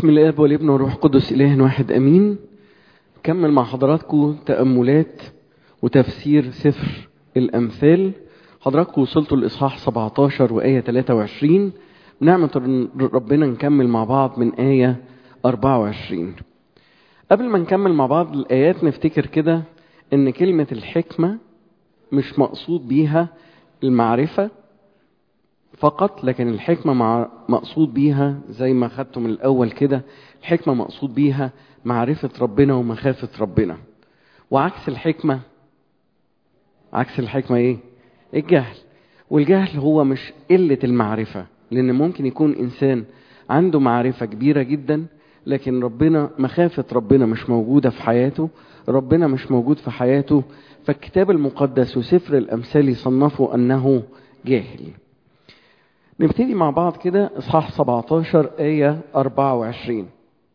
بسم الاب والابن والروح القدس اله واحد امين كمل مع حضراتكم تاملات وتفسير سفر الامثال حضراتكم وصلتوا الاصحاح 17 وايه 23 بنعمه ربنا نكمل مع بعض من ايه 24 قبل ما نكمل مع بعض الايات نفتكر كده ان كلمه الحكمه مش مقصود بيها المعرفه فقط لكن الحكمة مع مقصود بيها زي ما خدته من الأول كده الحكمة مقصود بيها معرفة ربنا ومخافة ربنا وعكس الحكمة عكس الحكمة إيه؟ الجهل والجهل هو مش قلة المعرفة لأن ممكن يكون إنسان عنده معرفة كبيرة جدا لكن ربنا مخافة ربنا مش موجودة في حياته ربنا مش موجود في حياته فالكتاب المقدس وسفر الأمثال يصنفوا أنه جاهل نبتدي مع بعض كده اصحاح 17 آية 24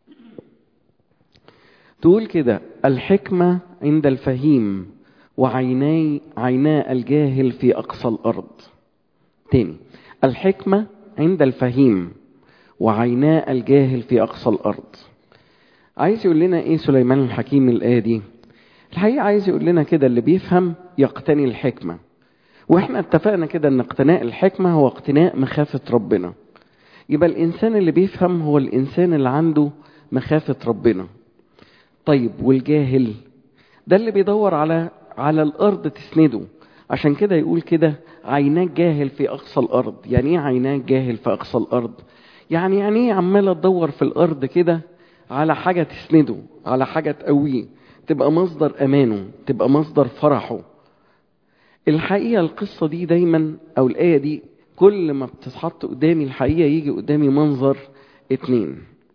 تقول كده الحكمة عند الفهيم وعيناي عينا الجاهل في أقصى الأرض تاني الحكمة عند الفهيم وعينا الجاهل في أقصى الأرض عايز يقول لنا إيه سليمان الحكيم الآية دي الحقيقة عايز يقول لنا كده اللي بيفهم يقتني الحكمة واحنا اتفقنا كده ان اقتناء الحكمة هو اقتناء مخافة ربنا يبقى الانسان اللي بيفهم هو الانسان اللي عنده مخافة ربنا طيب والجاهل ده اللي بيدور على على الارض تسنده عشان كده يقول كده عيناك جاهل في اقصى الارض يعني ايه عيناك جاهل في اقصى الارض يعني يعني ايه عمال تدور في الارض كده على حاجة تسنده على حاجة تقويه تبقى مصدر امانه تبقى مصدر فرحه الحقيقة القصة دي دايما أو الآية دي كل ما بتتحط قدامي الحقيقة يجي قدامي منظر اتنين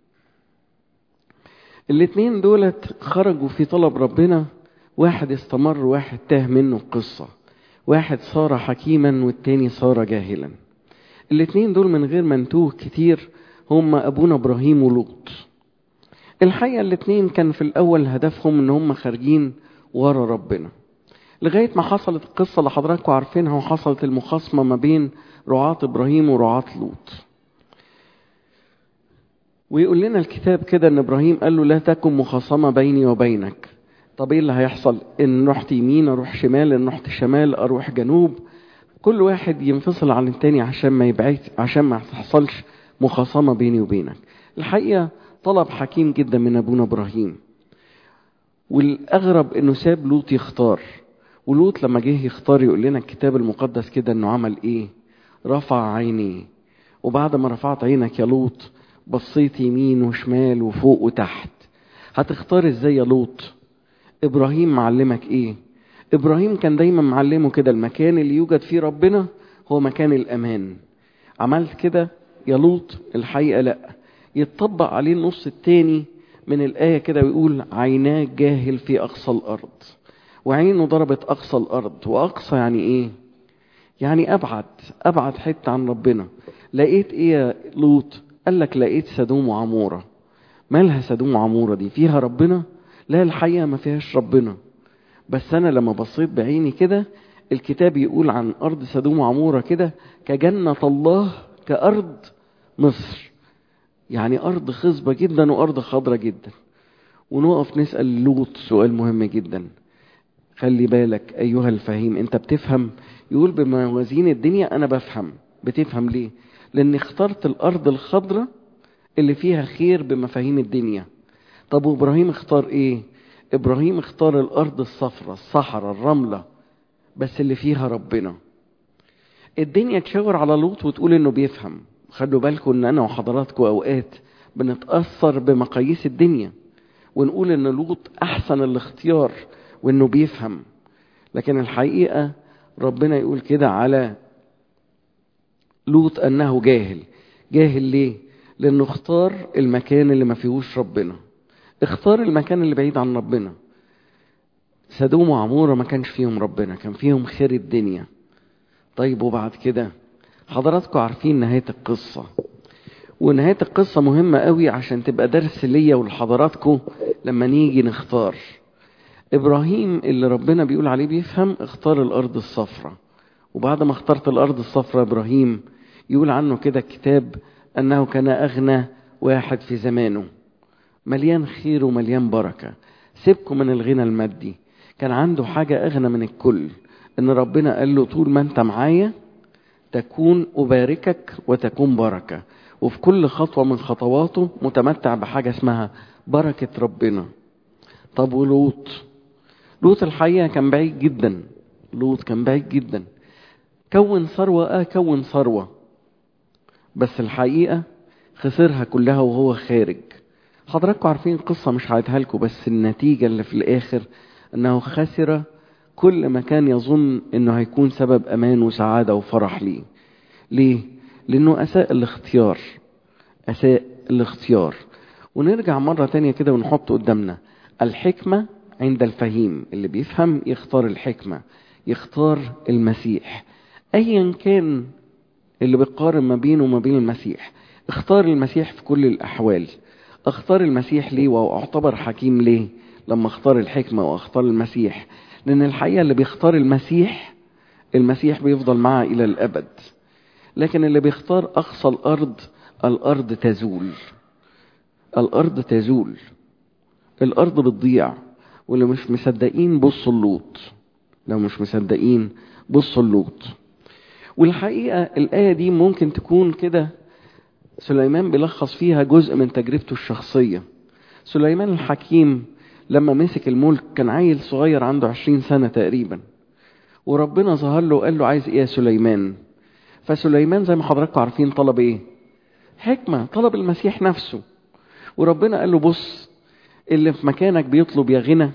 الاتنين دولت خرجوا في طلب ربنا واحد استمر وواحد تاه منه القصة واحد صار حكيما والتاني صار جاهلا الاتنين دول من غير ما نتوه كتير هم أبونا إبراهيم ولوط الحقيقة الاتنين كان في الأول هدفهم إن هم خارجين ورا ربنا لغاية ما حصلت القصة اللي حضراتكم عارفينها وحصلت المخاصمة ما بين رعاة إبراهيم ورعاة لوط ويقول لنا الكتاب كده ان ابراهيم قال له لا تكن مخاصمة بيني وبينك طب ايه اللي هيحصل ان رحت يمين اروح شمال ان رحت شمال اروح جنوب كل واحد ينفصل عن التاني عشان ما يبعد عشان ما تحصلش مخاصمة بيني وبينك الحقيقة طلب حكيم جدا من ابونا ابراهيم والاغرب انه ساب لوط يختار ولوط لما جه يختار يقول لنا الكتاب المقدس كده انه عمل ايه رفع عينيه وبعد ما رفعت عينك يا لوط بصيت يمين وشمال وفوق وتحت هتختار ازاي يا لوط ابراهيم معلمك ايه ابراهيم كان دايما معلمه كده المكان اللي يوجد فيه ربنا هو مكان الامان عملت كده يا لوط الحقيقه لا يتطبق عليه النص التاني من الايه كده ويقول عيناك جاهل في اقصى الارض وعينه ضربت أقصى الأرض وأقصى يعني إيه؟ يعني أبعد أبعد حتة عن ربنا لقيت إيه يا لوط؟ قال لك لقيت سدوم وعمورة مالها سدوم وعمورة دي فيها ربنا؟ لا الحقيقة ما فيهاش ربنا بس أنا لما بصيت بعيني كده الكتاب يقول عن أرض سدوم وعمورة كده كجنة الله كأرض مصر يعني أرض خصبة جدا وأرض خضرة جدا ونقف نسأل لوط سؤال مهم جدا خلي بالك أيها الفهيم أنت بتفهم يقول بموازين الدنيا أنا بفهم بتفهم ليه لأن اخترت الأرض الخضراء اللي فيها خير بمفاهيم الدنيا طب وإبراهيم اختار إيه إبراهيم اختار الأرض الصفراء الصحراء الرملة بس اللي فيها ربنا الدنيا تشاور على لوط وتقول إنه بيفهم خلوا بالكم إن أنا وحضراتكم أوقات بنتأثر بمقاييس الدنيا ونقول إن لوط أحسن الاختيار وانه بيفهم لكن الحقيقه ربنا يقول كده على لوط انه جاهل جاهل ليه لانه اختار المكان اللي ما فيهوش ربنا اختار المكان اللي بعيد عن ربنا سدوم وعمورة ما كانش فيهم ربنا كان فيهم خير الدنيا طيب وبعد كده حضراتكم عارفين نهاية القصة ونهاية القصة مهمة قوي عشان تبقى درس ليا ولحضراتكم لما نيجي نختار ابراهيم اللي ربنا بيقول عليه بيفهم اختار الارض الصفراء وبعد ما اخترت الارض الصفراء ابراهيم يقول عنه كده الكتاب انه كان اغنى واحد في زمانه مليان خير ومليان بركة سيبكم من الغنى المادي كان عنده حاجة أغنى من الكل إن ربنا قال له طول ما أنت معايا تكون أباركك وتكون بركة وفي كل خطوة من خطواته متمتع بحاجة اسمها بركة ربنا طب ولوط لوط الحقيقة كان بعيد جدا لوط كان بعيد جدا كون ثروة اه كون ثروة بس الحقيقة خسرها كلها وهو خارج حضراتكم عارفين قصة مش هعيدها لكم بس النتيجة اللي في الآخر أنه خسر كل ما كان يظن أنه هيكون سبب أمان وسعادة وفرح ليه ليه؟ لأنه أساء الاختيار أساء الاختيار ونرجع مرة تانية كده ونحط قدامنا الحكمة عند الفهيم اللي بيفهم يختار الحكمة يختار المسيح أيا كان اللي بيقارن ما بينه وما بين المسيح اختار المسيح في كل الأحوال اختار المسيح ليه واعتبر حكيم ليه لما اختار الحكمة واختار المسيح لأن الحقيقة اللي بيختار المسيح المسيح بيفضل معاه إلى الأبد لكن اللي بيختار أقصى الأرض الأرض تزول الأرض تزول الأرض بتضيع واللي مش مصدقين بصوا اللوط لو مش مصدقين بصوا اللوط والحقيقة الآية دي ممكن تكون كده سليمان بيلخص فيها جزء من تجربته الشخصية سليمان الحكيم لما مسك الملك كان عيل صغير عنده عشرين سنة تقريبا وربنا ظهر له وقال له عايز ايه يا سليمان فسليمان زي ما حضراتكم عارفين طلب ايه حكمة طلب المسيح نفسه وربنا قال له بص اللي في مكانك بيطلب يا غنى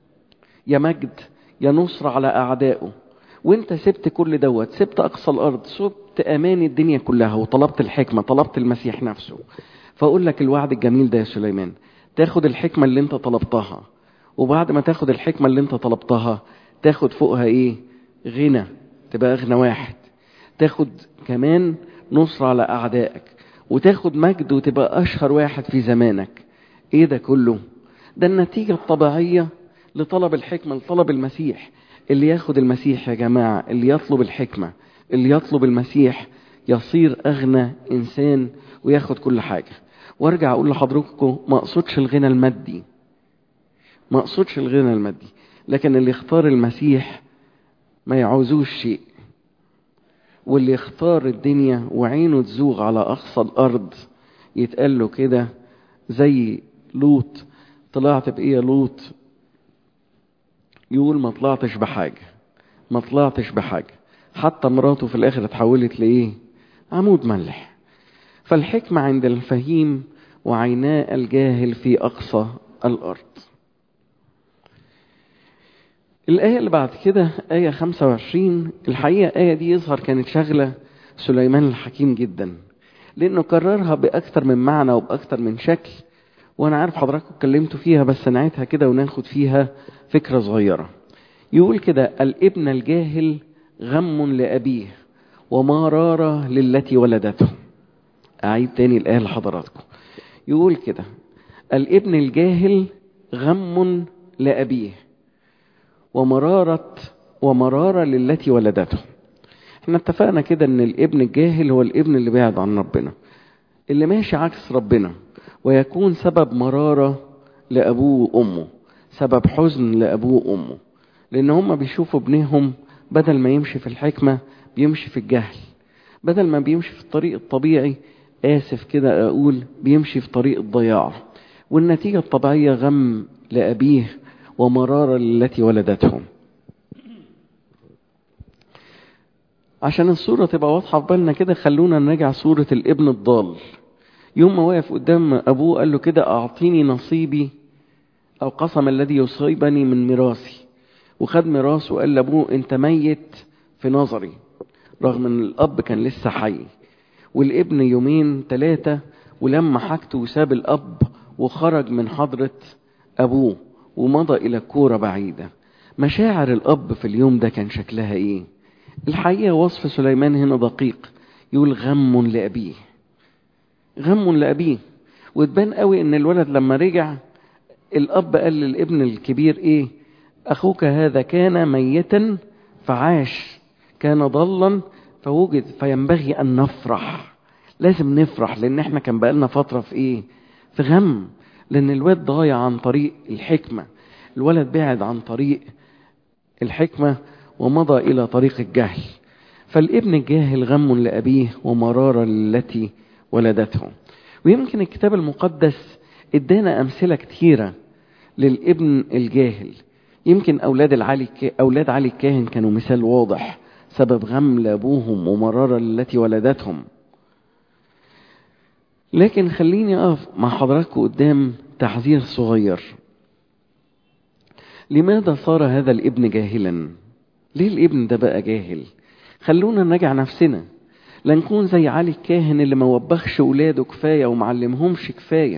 يا مجد يا نصر على أعدائه وانت سبت كل دوت سبت أقصى الأرض سبت أمان الدنيا كلها وطلبت الحكمة طلبت المسيح نفسه فأقول لك الوعد الجميل ده يا سليمان تاخد الحكمة اللي انت طلبتها وبعد ما تاخد الحكمة اللي انت طلبتها تاخد فوقها ايه غنى تبقى أغنى واحد تاخد كمان نصر على أعدائك وتاخد مجد وتبقى أشهر واحد في زمانك ايه ده كله ده النتيجة الطبيعية لطلب الحكمة لطلب المسيح اللي ياخد المسيح يا جماعة اللي يطلب الحكمة اللي يطلب المسيح يصير أغنى إنسان وياخد كل حاجة وارجع أقول لحضراتكم ما أقصدش الغنى المادي ما أقصدش الغنى المادي لكن اللي يختار المسيح ما يعوزوش شيء واللي يختار الدنيا وعينه تزوغ على أقصى الأرض يتقال له كده زي لوط طلعت بإيه يا لوط يقول ما طلعتش بحاجة ما طلعتش بحاجة حتى مراته في الآخر اتحولت لإيه عمود ملح فالحكمة عند الفهيم وعيناء الجاهل في أقصى الأرض الآية اللي بعد كده آية 25 الحقيقة الآية دي يظهر كانت شغلة سليمان الحكيم جدا لأنه كررها بأكثر من معنى وبأكثر من شكل وأنا عارف حضراتكم اتكلمتوا فيها بس نعيدها كده وناخد فيها فكرة صغيرة يقول كده الابن الجاهل غم لأبيه ومرارة للتي ولدته أعيد تاني الآية لحضراتكم يقول كده الابن الجاهل غم لأبيه ومرارة ومرارة للتي ولدته احنا اتفقنا كده ان الابن الجاهل هو الابن اللي بعد عن ربنا اللي ماشي عكس ربنا ويكون سبب مرارة لأبوه وأمه سبب حزن لأبوه وأمه لأن هم بيشوفوا ابنهم بدل ما يمشي في الحكمة بيمشي في الجهل بدل ما بيمشي في الطريق الطبيعي آسف كده أقول بيمشي في طريق الضياع والنتيجة الطبيعية غم لأبيه ومرارة للتي ولدتهم عشان الصورة تبقى واضحة في بالنا كده خلونا نرجع صورة الابن الضال يوم ما وقف قدام أبوه قال له كده أعطيني نصيبي أو قسم الذي يصيبني من ميراثي وخد ميراثه وقال لأبوه أنت ميت في نظري رغم أن الأب كان لسه حي والابن يومين ثلاثة ولما حاجته وساب الأب وخرج من حضرة أبوه ومضى إلى كورة بعيدة مشاعر الأب في اليوم ده كان شكلها إيه الحقيقة وصف سليمان هنا دقيق يقول غم لأبيه غم لأبيه وتبان قوي ان الولد لما رجع الأب قال للابن الكبير ايه أخوك هذا كان ميتا فعاش كان ضلا فوجد فينبغي أن نفرح لازم نفرح لان احنا كان بقالنا فترة في ايه في غم لان الواد ضايع عن طريق الحكمة الولد بعد عن طريق الحكمة ومضى الى طريق الجهل فالابن الجاهل غم لأبيه ومرارة للتي ولدته ويمكن الكتاب المقدس ادانا أمثلة كتيرة للابن الجاهل يمكن أولاد العلي أولاد علي الكاهن كانوا مثال واضح سبب غم لأبوهم ومرارة للتي ولدتهم لكن خليني أقف مع حضراتكم قدام تحذير صغير لماذا صار هذا الابن جاهلا ليه الابن ده بقى جاهل خلونا نراجع نفسنا لا نكون زي علي الكاهن اللي ما وبخش ولاده كفاية ومعلمهمش كفاية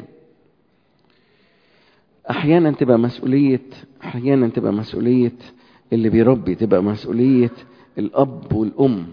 أحيانا تبقى مسؤولية أحيانا تبقى مسؤولية اللي بيربي تبقى مسؤولية الأب والأم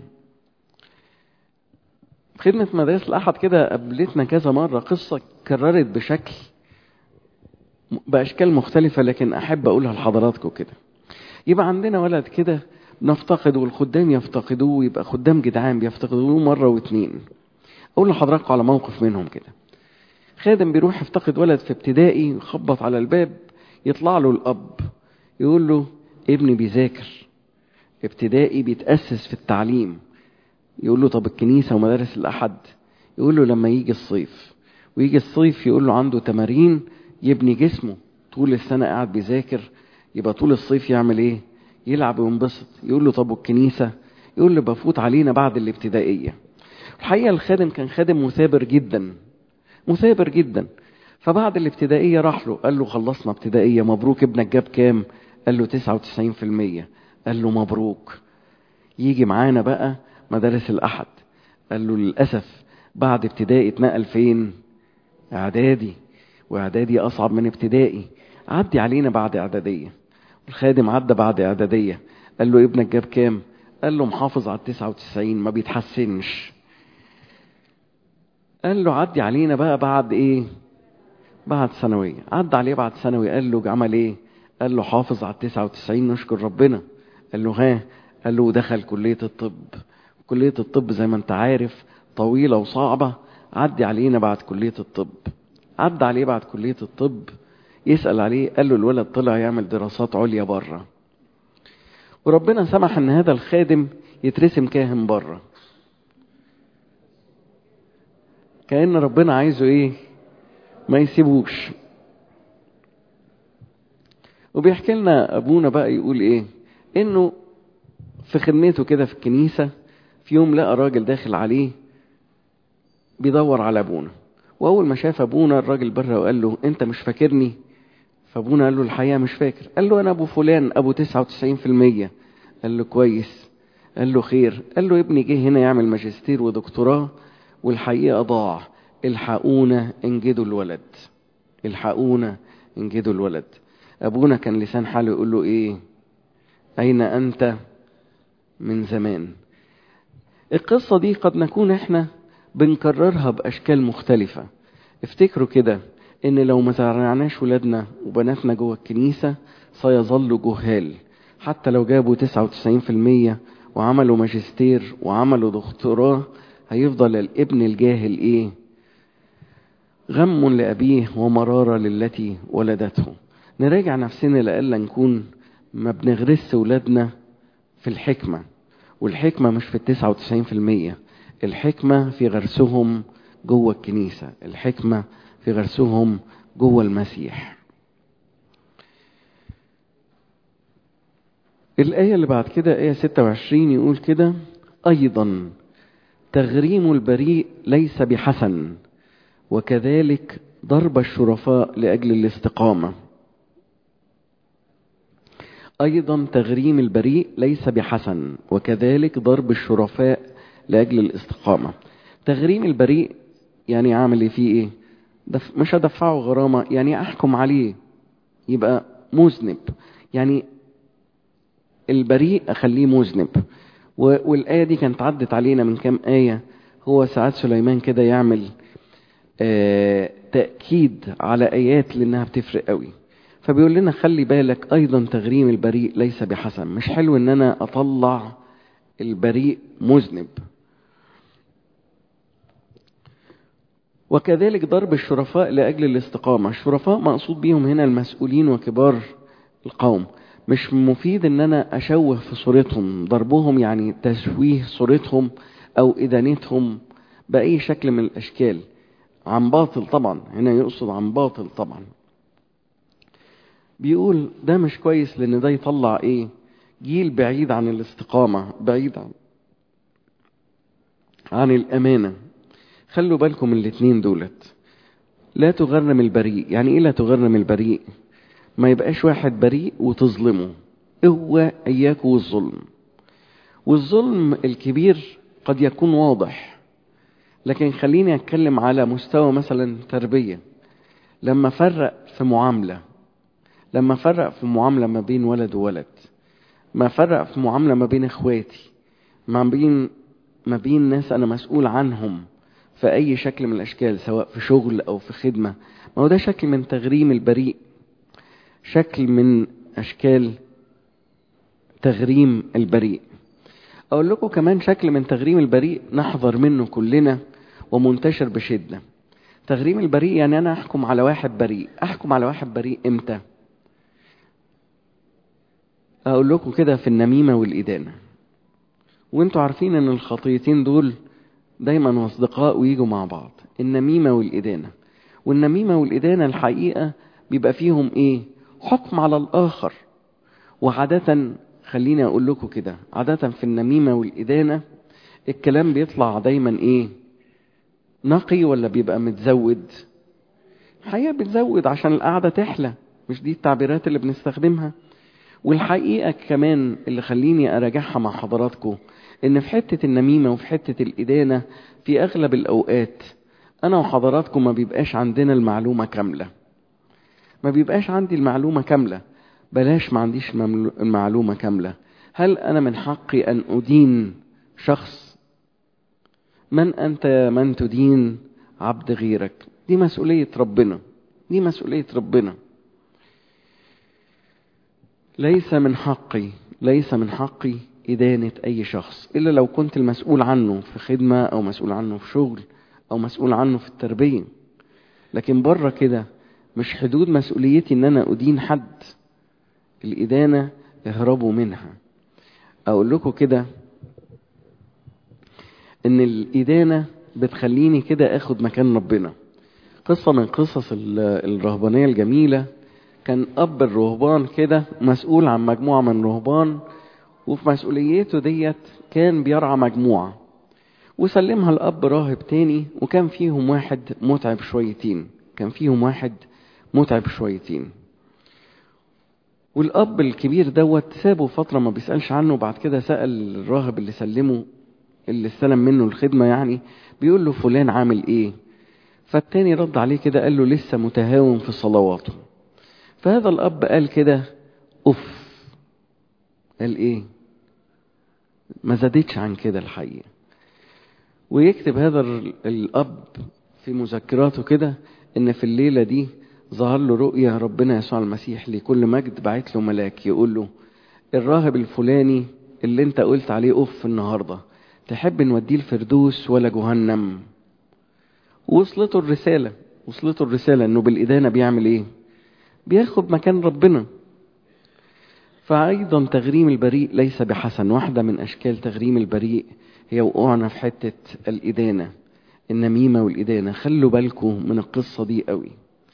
خدمة مدارس الأحد كده قابلتنا كذا مرة قصة كررت بشكل بأشكال مختلفة لكن أحب أقولها لحضراتكم كده يبقى عندنا ولد كده نفتقد والخدام يفتقدوه ويبقى خدام جدعان بيفتقدوه مرة واتنين أقول لحضراتكم على موقف منهم كده خادم بيروح يفتقد ولد في ابتدائي يخبط على الباب يطلع له الأب يقول له ابني بيذاكر ابتدائي بيتأسس في التعليم يقول له طب الكنيسة ومدارس الأحد يقول له لما يجي الصيف ويجي الصيف يقول له عنده تمارين يبني جسمه طول السنة قاعد بيذاكر يبقى طول الصيف يعمل ايه يلعب وينبسط يقول له طب والكنيسة يقول له بفوت علينا بعد الابتدائية الحقيقة الخادم كان خادم مثابر جدا مثابر جدا فبعد الابتدائية راح له قال له خلصنا ابتدائية مبروك ابنك جاب كام قال له 99% قال له مبروك يجي معانا بقى مدارس الأحد قال له للأسف بعد ابتدائي اتنقل فين اعدادي واعدادي أصعب من ابتدائي عدي علينا بعد اعدادية الخادم عدى بعد اعدادية قال له ابنك جاب كام قال له محافظ على التسعة وتسعين ما بيتحسنش قال له عدي علينا بقى بعد ايه بعد ثانوية عدى عليه بعد ثانوي قال له عمل ايه قال له حافظ على التسعة وتسعين نشكر ربنا قال له ها قال له دخل كلية الطب كلية الطب زي ما انت عارف طويلة وصعبة عدي علينا بعد كلية الطب عدى عليه بعد كلية الطب يسأل عليه قال له الولد طلع يعمل دراسات عليا بره وربنا سمح ان هذا الخادم يترسم كاهن بره كأن ربنا عايزه ايه ما يسيبوش وبيحكي لنا ابونا بقى يقول ايه انه في خدمته كده في الكنيسة في يوم لقى راجل داخل عليه بيدور على ابونا واول ما شاف ابونا الراجل بره وقال له انت مش فاكرني فابونا قال له الحقيقه مش فاكر قال له انا ابو فلان ابو 99% قال له كويس قال له خير قال له ابني جه هنا يعمل ماجستير ودكتوراه والحقيقه ضاع الحقونا انجدوا الولد الحقونا انجدوا الولد ابونا كان لسان حاله يقول له ايه اين انت من زمان القصه دي قد نكون احنا بنكررها باشكال مختلفه افتكروا كده ان لو ما زرعناش ولادنا وبناتنا جوه الكنيسة سيظلوا جهال حتى لو جابوا 99% وعملوا ماجستير وعملوا دكتوراه هيفضل الابن الجاهل ايه غم لأبيه ومرارة للتي ولدته نراجع نفسنا لألا نكون ما بنغرس ولادنا في الحكمة والحكمة مش في التسعة وتسعين في المية الحكمة في غرسهم جوه الكنيسة الحكمة في غرسهم جوه المسيح الآية اللي بعد كده آية 26 يقول كده أيضا تغريم البريء ليس بحسن وكذلك ضرب الشرفاء لأجل الاستقامة أيضا تغريم البريء ليس بحسن وكذلك ضرب الشرفاء لأجل الاستقامة تغريم البريء يعني أعمل فيه إيه دف مش هدفعه غرامة يعني أحكم عليه يبقى مذنب يعني البريء أخليه مذنب والآية دي كانت عدت علينا من كام آية هو ساعات سليمان كده يعمل آه تأكيد على آيات لأنها بتفرق قوي فبيقول لنا خلي بالك أيضا تغريم البريء ليس بحسن مش حلو إن أنا أطلع البريء مذنب وكذلك ضرب الشرفاء لأجل الاستقامة الشرفاء مقصود بيهم هنا المسؤولين وكبار القوم مش مفيد ان انا اشوه في صورتهم ضربهم يعني تشويه صورتهم او ادانتهم باي شكل من الاشكال عن باطل طبعا هنا يقصد عن باطل طبعا بيقول ده مش كويس لان ده يطلع ايه جيل بعيد عن الاستقامة بعيد عن عن الامانة خلوا بالكم من الاتنين دولت لا تغرم البريء يعني ايه لا تغرم البريء ما يبقاش واحد بريء وتظلمه هو اياك والظلم والظلم الكبير قد يكون واضح لكن خليني اتكلم على مستوى مثلا تربية لما فرق في معاملة لما فرق في معاملة ما بين ولد وولد ما فرق في معاملة ما بين اخواتي ما بين ما بين ناس انا مسؤول عنهم في اي شكل من الاشكال سواء في شغل او في خدمة ما هو ده شكل من تغريم البريء شكل من اشكال تغريم البريء اقول لكم كمان شكل من تغريم البريء نحذر منه كلنا ومنتشر بشدة تغريم البريء يعني انا احكم على واحد بريء احكم على واحد بريء امتى اقول لكم كده في النميمة والادانة وانتوا عارفين ان الخطيتين دول دايما اصدقاء ويجوا مع بعض النميمة والادانة والنميمة والادانة الحقيقة بيبقى فيهم ايه حكم على الاخر وعادة خليني اقول لكم كده عادة في النميمة والادانة الكلام بيطلع دايما ايه نقي ولا بيبقى متزود الحقيقة بتزود عشان القعدة تحلى مش دي التعبيرات اللي بنستخدمها والحقيقة كمان اللي خليني أراجعها مع حضراتكم إن في حتة النميمة وفي حتة الإدانة في أغلب الأوقات أنا وحضراتكم ما بيبقاش عندنا المعلومة كاملة ما بيبقاش عندي المعلومة كاملة بلاش ما عنديش المعلومة كاملة هل أنا من حقي أن أدين شخص من أنت من تدين عبد غيرك دي مسؤولية ربنا دي مسؤولية ربنا ليس من حقي ليس من حقي إدانة أي شخص إلا لو كنت المسؤول عنه في خدمة أو مسؤول عنه في شغل أو مسؤول عنه في التربية لكن بره كده مش حدود مسؤوليتي إن أنا أدين حد الإدانة اهربوا منها أقول لكم كده إن الإدانة بتخليني كده أخد مكان ربنا قصة من قصص الرهبانية الجميلة كان أب الرهبان كده مسؤول عن مجموعة من رهبان وفي مسؤوليته ديت كان بيرعى مجموعة وسلمها الأب راهب تاني وكان فيهم واحد متعب شويتين كان فيهم واحد متعب شويتين والأب الكبير دوت سابه فترة ما بيسألش عنه وبعد كده سأل الراهب اللي سلمه اللي استلم منه الخدمة يعني بيقول له فلان عامل ايه فالتاني رد عليه كده قال له لسه متهاون في صلواته فهذا الأب قال كده أف قال إيه ما زادتش عن كده الحقيقة ويكتب هذا الأب في مذكراته كده إن في الليلة دي ظهر له رؤيا ربنا يسوع المسيح لكل مجد بعت له ملاك يقول له الراهب الفلاني اللي انت قلت عليه أف النهاردة تحب نوديه الفردوس ولا جهنم وصلته الرسالة وصلته الرسالة انه بالإدانة بيعمل ايه بياخد مكان ربنا فأيضا تغريم البريء ليس بحسن واحدة من أشكال تغريم البريء هي وقوعنا في حتة الإدانة النميمة والإدانة خلوا بالكم من القصة دي قوي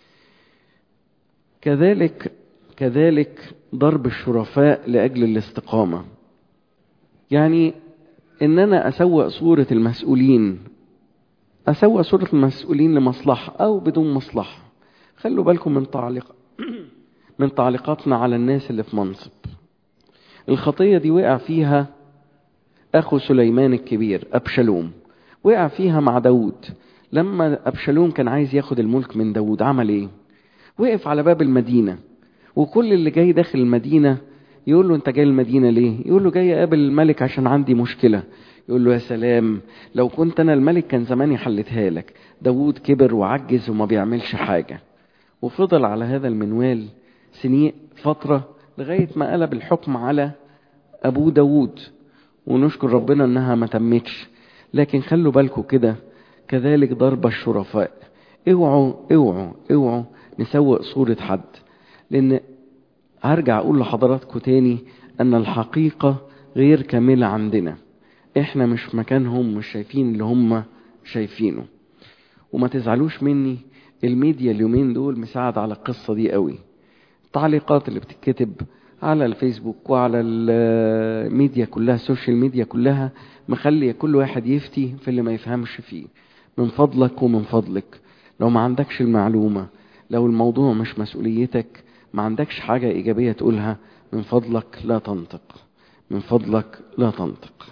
كذلك كذلك ضرب الشرفاء لأجل الاستقامة يعني إن أنا أسوأ صورة المسؤولين أسوأ صورة المسؤولين لمصلحة أو بدون مصلحة خلوا بالكم من تعليق من تعليقاتنا على الناس اللي في منصب الخطية دي وقع فيها أخو سليمان الكبير أبشلوم وقع فيها مع داود لما أبشلوم كان عايز ياخد الملك من داود عمل إيه وقف على باب المدينة وكل اللي جاي داخل المدينة يقول له أنت جاي المدينة ليه يقول له جاي أقابل الملك عشان عندي مشكلة يقول له يا سلام لو كنت أنا الملك كان زماني حلتها لك داود كبر وعجز وما بيعملش حاجة وفضل على هذا المنوال سنين فترة لغاية ما قلب الحكم على أبوه داود ونشكر ربنا إنها ما تمتش لكن خلوا بالكم كده كذلك ضرب الشرفاء اوعوا اوعوا اوعوا نسوق صورة حد لان هرجع اقول لحضراتكم تاني ان الحقيقة غير كاملة عندنا احنا مش مكانهم مش شايفين اللي هم شايفينه وما تزعلوش مني الميديا اليومين دول مساعد على القصة دي قوي التعليقات اللي بتتكتب على الفيسبوك وعلى الميديا كلها السوشيال ميديا كلها مخلي كل واحد يفتي في اللي ما يفهمش فيه من فضلك ومن فضلك لو ما عندكش المعلومة لو الموضوع مش مسؤوليتك ما عندكش حاجة إيجابية تقولها من فضلك لا تنطق من فضلك لا تنطق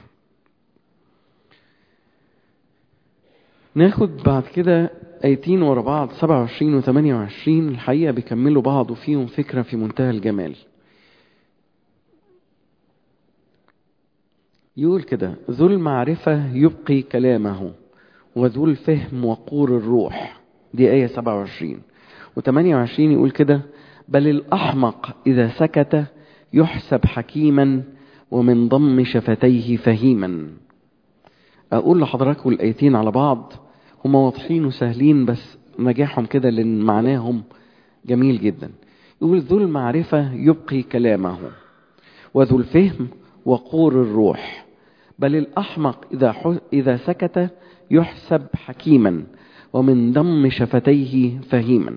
ناخد بعد كده ايتين ورا بعض 27 و 28 الحقيقة بيكملوا بعض وفيهم فكرة في منتهى الجمال يقول كده ذو المعرفة يبقي كلامه وذو الفهم وقور الروح دي آية 27 و 28 يقول كده بل الأحمق إذا سكت يحسب حكيما ومن ضم شفتيه فهيما أقول لحضراتكم الآيتين على بعض هما واضحين وسهلين بس نجاحهم كده لأن معناهم جميل جدا يقول ذو المعرفة يبقي كلامه وذو الفهم وقور الروح بل الأحمق إذا, إذا سكت يحسب حكيما ومن ضم شفتيه فهيما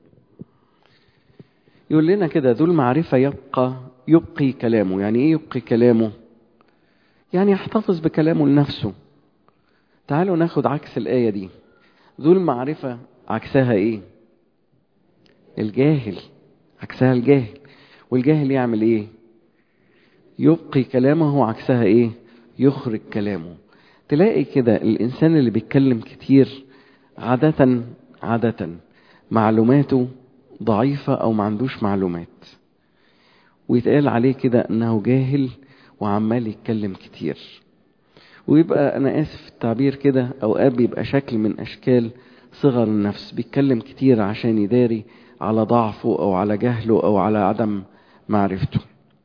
يقول لنا كده ذو المعرفة يبقى يبقي كلامه يعني ايه يبقي كلامه يعني يحتفظ بكلامه لنفسه تعالوا ناخد عكس الآية دي ذو المعرفة عكسها ايه الجاهل عكسها الجاهل والجاهل يعمل ايه يبقي كلامه عكسها ايه يخرج كلامه تلاقي كده الإنسان اللي بيتكلم كتير عادة عادة معلوماته ضعيفة أو ما عندوش معلومات ويتقال عليه كده أنه جاهل وعمال يتكلم كتير ويبقى أنا آسف في التعبير كده أوقات بيبقى شكل من أشكال صغر النفس بيتكلم كتير عشان يداري على ضعفه أو على جهله أو على عدم معرفته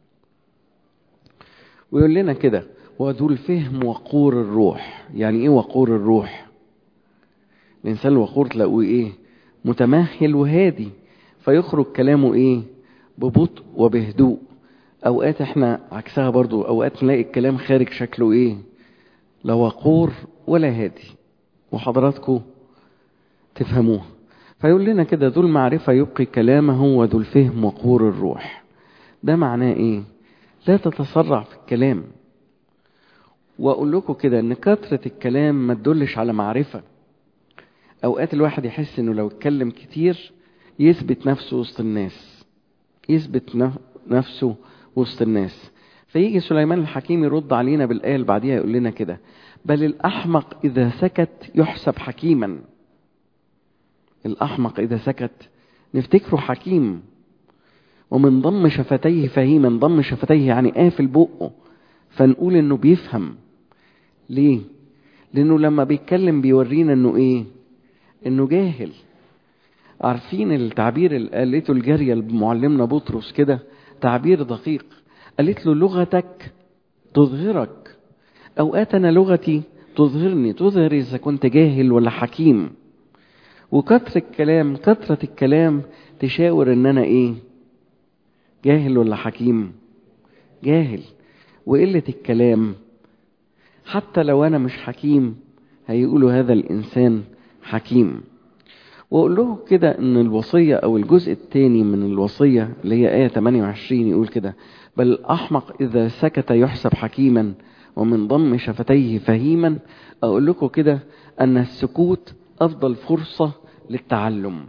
ويقول لنا كده وذو الفهم وقور الروح يعني ايه وقور الروح الانسان الوقور تلاقوه ايه متمهل وهادي فيخرج كلامه ايه ببطء وبهدوء اوقات احنا عكسها برضو اوقات نلاقي الكلام خارج شكله ايه لا وقور ولا هادي وحضراتكم تفهموها فيقول لنا كده ذو المعرفة يبقي كلامه وذو الفهم وقور الروح ده معناه ايه لا تتسرع في الكلام واقول لكم كده ان كثرة الكلام ما تدلش على معرفة اوقات الواحد يحس انه لو اتكلم كتير يثبت نفسه وسط الناس يثبت نفسه وسط الناس فيجي سليمان الحكيم يرد علينا بالآية اللي بعديها يقول لنا كده بل الأحمق إذا سكت يحسب حكيما الأحمق إذا سكت نفتكره حكيم ومن ضم شفتيه فهيما ضم شفتيه يعني قافل بقه فنقول انه بيفهم ليه لانه لما بيتكلم بيورينا انه ايه انه جاهل عارفين التعبير اللي قالته الجاريه معلمنا بطرس كده تعبير دقيق قالت له لغتك تظهرك اوقات انا لغتي تظهرني تظهر اذا كنت جاهل ولا حكيم وكثرة الكلام كثرة الكلام تشاور ان انا ايه جاهل ولا حكيم جاهل وقلة الكلام حتى لو أنا مش حكيم هيقولوا هذا الإنسان حكيم وأقول له كده إن الوصية أو الجزء الثاني من الوصية اللي هي آية 28 يقول كده بل الأحمق إذا سكت يحسب حكيما ومن ضم شفتيه فهيما أقول لكم كده أن السكوت أفضل فرصة للتعلم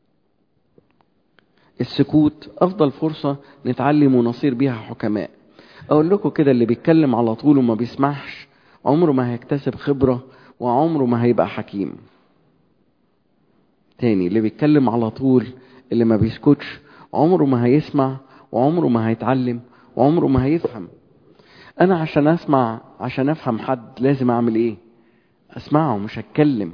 السكوت أفضل فرصة نتعلم ونصير بيها حكماء اقول لكم كده اللي بيتكلم على طول وما بيسمعش عمره ما هيكتسب خبرة وعمره ما هيبقى حكيم تاني اللي بيتكلم على طول اللي ما بيسكتش عمره ما هيسمع وعمره ما هيتعلم وعمره ما هيفهم انا عشان اسمع عشان افهم حد لازم اعمل ايه اسمعه مش هتكلم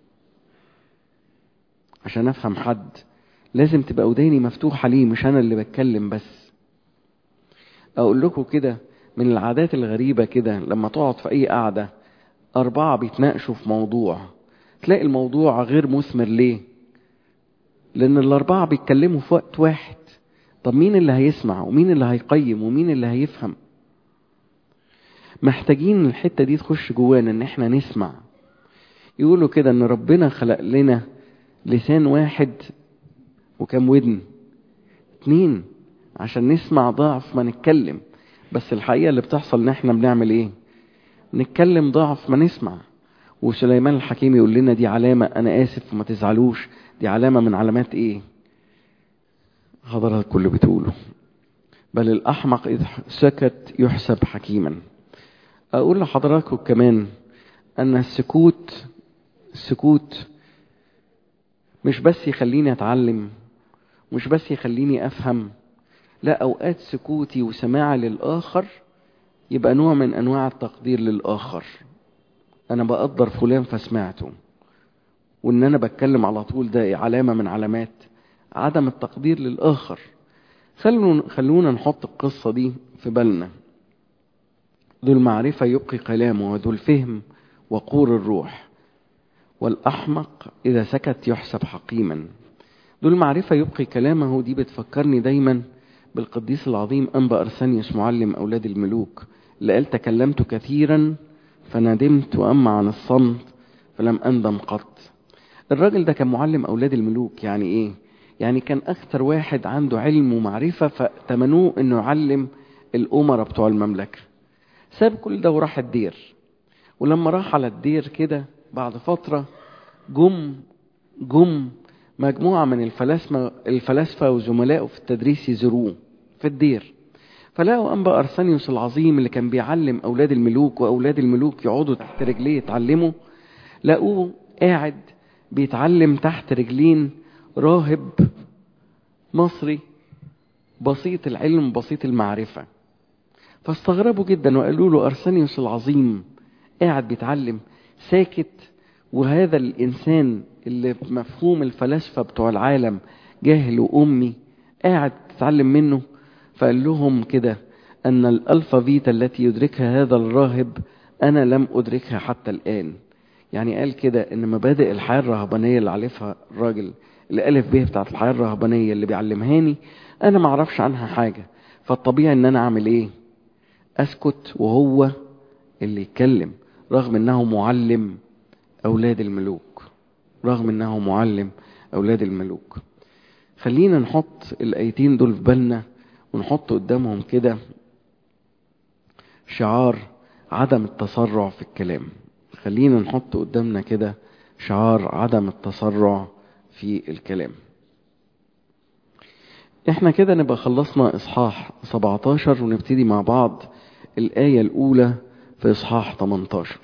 عشان افهم حد لازم تبقى وداني مفتوحة ليه مش انا اللي بتكلم بس اقول لكم كده من العادات الغريبة كده لما تقعد في اي قعدة اربعة بيتناقشوا في موضوع تلاقي الموضوع غير مثمر ليه لأن الأربعة بيتكلموا في وقت واحد طب مين اللي هيسمع ومين اللي هيقيم ومين اللي هيفهم محتاجين الحتة دي تخش جوانا ان احنا نسمع يقولوا كده ان ربنا خلق لنا لسان واحد وكم ودن اتنين عشان نسمع ضعف ما نتكلم بس الحقيقة اللي بتحصل ان احنا بنعمل ايه نتكلم ضعف ما نسمع وسليمان الحكيم يقول لنا دي علامة انا اسف وما تزعلوش دي علامة من علامات ايه حضرات كله بتقوله بل الأحمق إذا سكت يحسب حكيما أقول لحضراتكم كمان أن السكوت السكوت مش بس يخليني أتعلم مش بس يخليني أفهم لا أوقات سكوتي وسماعي للآخر يبقى نوع من أنواع التقدير للآخر أنا بقدر فلان فسمعته وإن أنا بتكلم على طول ده علامة من علامات عدم التقدير للآخر خلونا, خلونا نحط القصة دي في بالنا ذو المعرفة يبقي كلامه وذو الفهم وقور الروح والأحمق إذا سكت يحسب حقيما ذو المعرفة يبقي كلامه دي بتفكرني دايما بالقديس العظيم أنبا أرسانيوس معلم أولاد الملوك اللي قال تكلمت كثيرا فندمت وأما عن الصمت فلم أندم قط الراجل ده كان معلم أولاد الملوك يعني إيه يعني كان أكثر واحد عنده علم ومعرفة فتمنوه إنه يعلم الأمراء بتوع المملكة ساب كل ده وراح الدير ولما راح على الدير كده بعد فترة جم جم مجموعة من الفلاسفة الفلاسفة وزملائه في التدريس يزوروه في الدير فلقوا أنبا أرسانيوس العظيم اللي كان بيعلم أولاد الملوك وأولاد الملوك يقعدوا تحت رجليه يتعلموا لقوه قاعد بيتعلم تحت رجلين راهب مصري بسيط العلم بسيط المعرفة فاستغربوا جدا وقالوا له أرسانيوس العظيم قاعد بيتعلم ساكت وهذا الإنسان اللي بمفهوم الفلاسفة بتوع العالم جاهل وأمي قاعد تتعلم منه فقال لهم كده أن الألفا فيتا التي يدركها هذا الراهب أنا لم أدركها حتى الآن يعني قال كده أن مبادئ الحياة الرهبانية اللي عارفها الراجل الألف به بتاعت الحياة الرهبانية اللي بيعلمهاني أنا ما أعرفش عنها حاجة فالطبيعي أن أنا أعمل إيه أسكت وهو اللي يتكلم رغم أنه معلم أولاد الملوك رغم أنه معلم أولاد الملوك خلينا نحط الآيتين دول في بالنا ونحط قدامهم كده شعار عدم التسرع في الكلام خلينا نحط قدامنا كده شعار عدم التسرع في الكلام احنا كده نبقى خلصنا اصحاح 17 ونبتدي مع بعض الآية الأولى في اصحاح 18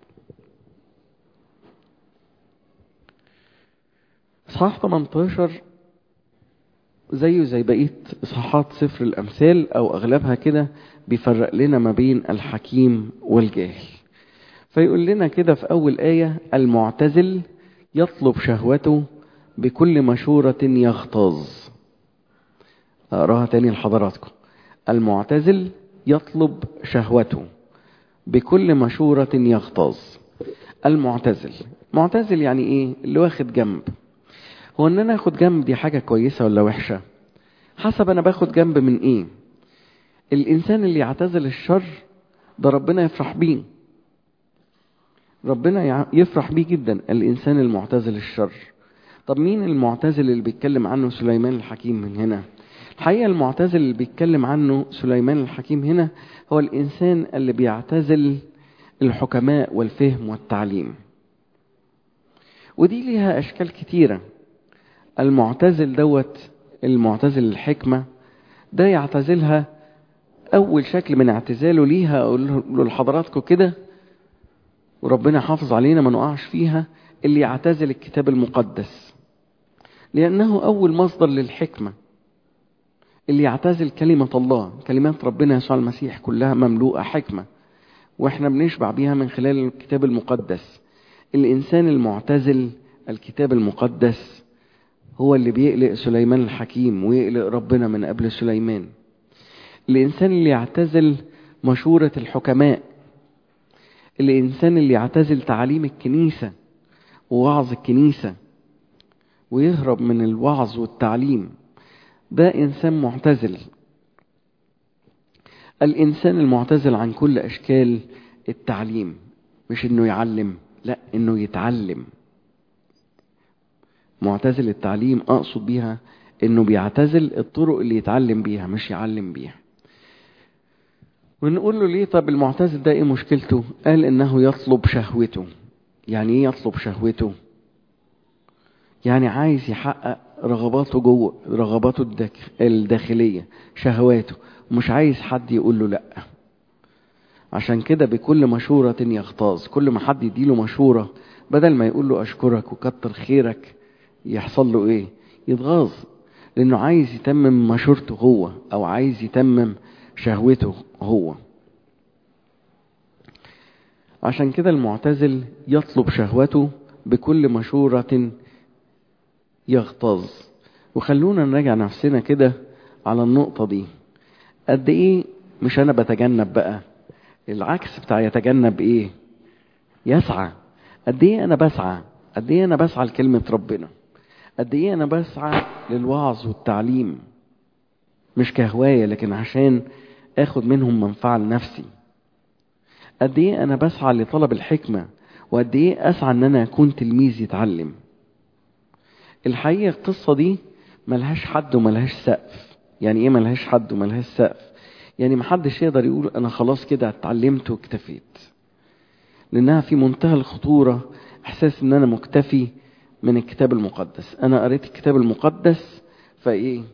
اصحاح 18 زيه زي بقية اصحاحات سفر الأمثال أو أغلبها كده بيفرق لنا ما بين الحكيم والجاهل فيقول لنا كده في أول آية المعتزل يطلب شهوته بكل مشورة يغتاظ أقراها تاني لحضراتكم المعتزل يطلب شهوته بكل مشورة يغتاظ المعتزل معتزل يعني ايه اللي واخد جنب هو ان انا اخد جنب دي حاجة كويسة ولا وحشة حسب انا باخد جنب من ايه الانسان اللي يعتزل الشر ده ربنا يفرح بيه ربنا يفرح بيه جدا الانسان المعتزل الشر طب مين المعتزل اللي بيتكلم عنه سليمان الحكيم من هنا الحقيقة المعتزل اللي بيتكلم عنه سليمان الحكيم هنا هو الإنسان اللي بيعتزل الحكماء والفهم والتعليم ودي ليها أشكال كتيرة المعتزل دوت المعتزل الحكمة ده يعتزلها أول شكل من اعتزاله ليها أقول له لحضراتكم كده وربنا حافظ علينا ما نقعش فيها اللي يعتزل الكتاب المقدس لأنه أول مصدر للحكمة اللي يعتزل كلمة الله كلمات ربنا يسوع المسيح كلها مملوءة حكمة واحنا بنشبع بيها من خلال الكتاب المقدس الإنسان المعتزل الكتاب المقدس هو اللي بيقلق سليمان الحكيم ويقلق ربنا من قبل سليمان الإنسان اللي يعتزل مشورة الحكماء الإنسان اللي يعتزل تعاليم الكنيسة ووعظ الكنيسة ويهرب من الوعظ والتعليم ده إنسان معتزل الإنسان المعتزل عن كل أشكال التعليم مش إنه يعلم لا إنه يتعلم معتزل التعليم أقصد بيها إنه بيعتزل الطرق اللي يتعلم بيها مش يعلم بيها ونقول له ليه طب المعتزل ده ايه مشكلته قال انه يطلب شهوته يعني ايه يطلب شهوته يعني عايز يحقق رغباته جوه رغباته الداخلية شهواته ومش عايز حد يقول له لا عشان كده بكل مشورة يغتاظ كل ما حد يديله مشورة بدل ما يقول له أشكرك وكتر خيرك يحصل له إيه يتغاظ لأنه عايز يتمم مشورته هو أو عايز يتمم شهوته هو عشان كده المعتزل يطلب شهوته بكل مشورة يغتاظ وخلونا نراجع نفسنا كده على النقطة دي قد ايه مش انا بتجنب بقى العكس بتاع يتجنب ايه يسعى قد ايه انا بسعى قد ايه انا بسعى لكلمة ربنا قد ايه انا بسعى للوعظ والتعليم مش كهواية لكن عشان اخد منهم منفعة لنفسي قد ايه انا بسعى لطلب الحكمة وقد ايه اسعى ان انا اكون تلميذ يتعلم الحقيقة القصة دي ملهاش حد وملهاش سقف يعني ايه ملهاش حد وملهاش سقف يعني محدش يقدر يقول انا خلاص كده اتعلمت واكتفيت لانها في منتهى الخطورة احساس ان انا مكتفي من الكتاب المقدس انا قريت الكتاب المقدس فايه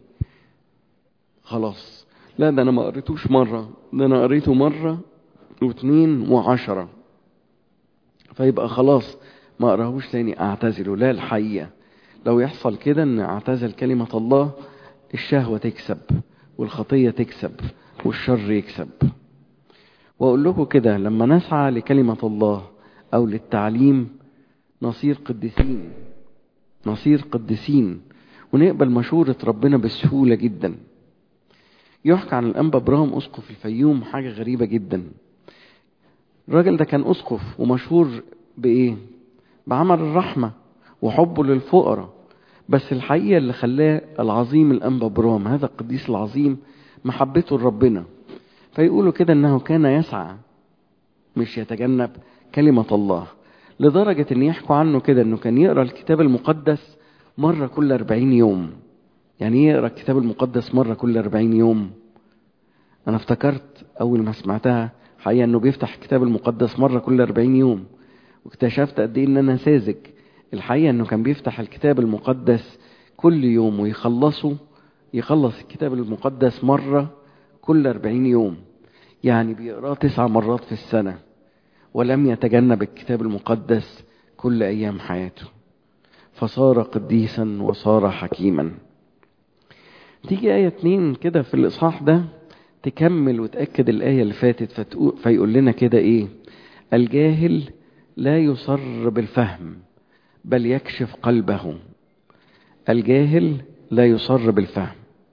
خلاص لا ده انا ما قريتوش مرة ده انا قريته مرة واثنين وعشرة فيبقى خلاص ما اقراهوش تاني اعتزله لا الحقيقة لو يحصل كده ان اعتزل كلمة الله الشهوة تكسب والخطية تكسب والشر يكسب واقول لكم كده لما نسعى لكلمة الله او للتعليم نصير قديسين نصير قديسين ونقبل مشورة ربنا بسهولة جدا يحكى عن الأنبا برام أسقف الفيوم حاجة غريبة جدا الراجل ده كان أسقف ومشهور بإيه؟ بعمل الرحمة وحبه للفقراء بس الحقيقة اللي خلاه العظيم الأنبا برام هذا القديس العظيم محبته لربنا فيقولوا كده أنه كان يسعى مش يتجنب كلمة الله لدرجة أن يحكوا عنه كده أنه كان يقرأ الكتاب المقدس مرة كل أربعين يوم يعني يقرأ الكتاب المقدس مرة كل أربعين يوم أنا افتكرت أول ما سمعتها حقيقة أنه بيفتح الكتاب المقدس مرة كل أربعين يوم واكتشفت قد إيه أن أنا ساذج الحقيقة أنه كان بيفتح الكتاب المقدس كل يوم ويخلصه يخلص الكتاب المقدس مرة كل أربعين يوم يعني بيقراه تسع مرات في السنة ولم يتجنب الكتاب المقدس كل أيام حياته فصار قديسا وصار حكيما تيجي آية اتنين كده في الإصحاح ده تكمل وتأكد الآية اللي فاتت فتقول فيقول لنا كده إيه الجاهل لا يصر بالفهم بل يكشف قلبه الجاهل لا يصر بالفهم